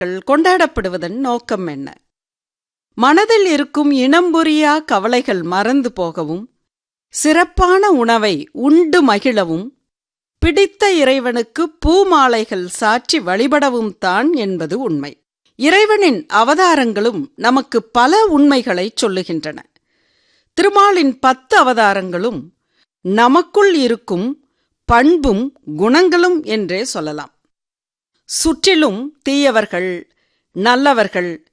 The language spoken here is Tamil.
கொண்டாடப்படுவதன் நோக்கம் என்ன மனதில் இருக்கும் இனம்புரியா கவலைகள் மறந்து போகவும் சிறப்பான உணவை உண்டு மகிழவும் பிடித்த இறைவனுக்கு பூமாலைகள் சாற்றி வழிபடவும் தான் என்பது உண்மை இறைவனின் அவதாரங்களும் நமக்கு பல உண்மைகளை சொல்லுகின்றன திருமாலின் பத்து அவதாரங்களும் நமக்குள் இருக்கும் பண்பும் குணங்களும் என்றே சொல்லலாம் சுற்றிலும் தீயவர்கள் நல்லவர்கள்